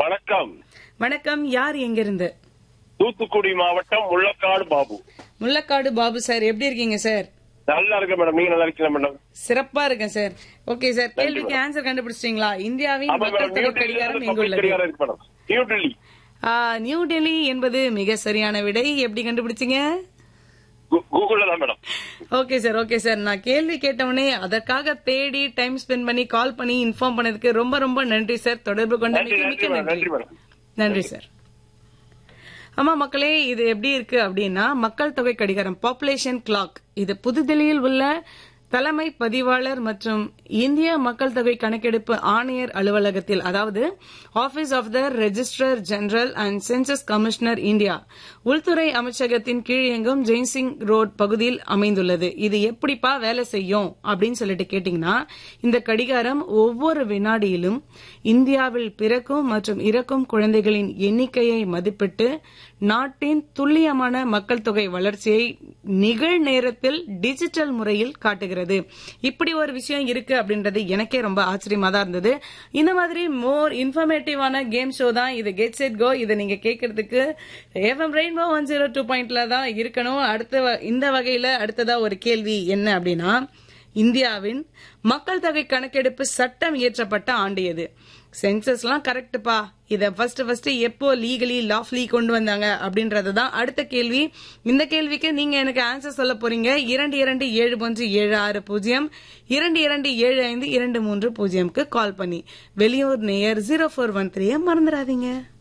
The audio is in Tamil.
வணக்கம் வணக்கம் யார் எங்கிருந்து தூத்துக்குடி மாவட்டம் முள்ளக்காடு பாபு முள்ளக்காடு பாபு சார் எப்படி இருக்கீங்க சார் நல்லா இருக்க மேடம் நீங்க நல்லா இருக்கீங்க மேடம் சிறப்பா இருக்கேன் சார் ஓகே சார் கேள்விக்கு ஆன்சர் கண்டுபிடிச்சிட்டீங்களா இந்தியாவின் ஆமா மக்கள் மேடம் தொகை நியூ கடிகாரம் டெல்லியில எங்குள்ளது கடிகாரம் இருக்கு மேடம் நியூ டெல்லி ஆ, நியூ டெல்லி என்பது மிக சரியான விடை எப்படி கண்டுபிடிச்சீங்க கூ- கூகுள்ல தான் madam okay sir okay sir நான் கேள்வி கேட்டவனே அதற்காக தேடி டைம் ஸ்பெண்ட் பண்ணி கால் பண்ணி இன்ஃபார்ம் பண்ணதுக்கு ரொம்ப ரொம்ப நன்றி சார் தொடர்பு நன்றி கொண்டமைக்கு நன்றி மிக்க மேடம் நன்றி நன்றி மேடம் நன்றி சார் ஆமா மக்களே இது எப்படி இருக்கு அப்படின்னா மக்கள் தொகை கடிகாரம் பாப்புலேஷன் கிளாக் இது புதுதில்லியில் உள்ள தலைமை பதிவாளர் மற்றும் இந்திய மக்கள் தொகை கணக்கெடுப்பு ஆணையர் அலுவலகத்தில் அதாவது office of the registrar general and census commissioner India உள்துறை அமைச்சகத்தின் கீழ் இயங்கும் ஜெய்சிங் ரோட் பகுதியில் அமைந்துள்ளது இது எப்படிப்பா வேலை செய்யும் அப்படின்னு சொல்லிட்டு கேட்டீங்கன்னா இந்த கடிகாரம் ஒவ்வொரு வினாடியிலும் இந்தியாவில் பிறக்கும் மற்றும் இறக்கும் குழந்தைகளின் எண்ணிக்கையை மதிப்பிட்டு நாட்டின் துல்லியமான மக்கள் தொகை வளர்ச்சியை நிகழ் நேரத்தில் டிஜிட்டல் முறையில் காட்டுகிறது இப்படி ஒரு விஷயம் இருக்கு அப்படின்றது எனக்கே ரொம்ப ஆச்சரியமா தான் இருந்தது இந்த மாதிரி மோர் இன்ஃபர்மேட்டிவான கேம் ஷோ தான் இது கெட் செட் கோ இதை நீங்க கேட்கறதுக்கு FM rainbow one zero two பாயிண்ட்ல தான் இருக்கணும் அடுத்த வ- இந்த வகையில அடுத்ததா ஒரு கேள்வி என்ன அப்படின்னா இந்தியாவின் மக்கள் தொகை கணக்கெடுப்பு சட்டம் இயற்றப்பட்ட ஆண்டு எது சென்சஸ்லாம் கரெக்டுப்பா இத ஃபர்ஸ்ட் ஃபர்ஸ்ட் எப்போ லீகலி லாஃப்லி கொண்டு வந்தாங்க அப்படின்றது தான் அடுத்த கேள்வி இந்த கேள்விக்கு நீங்க எனக்கு ஆன்சர் சொல்ல போறீங்க இரண்டு இரண்டு ஏழு ஒன்று ஏழு ஆறு பூஜ்ஜியம் இரண்டு இரண்டு ஏழு ஐந்து இரண்டு மூன்று பூஜ்ஜியம்க்கு கால் பண்ணி வெளியூர் நேயர் ஜீரோ ஃபோர் ஒன் த்ரீ மறந்துடாதீங்க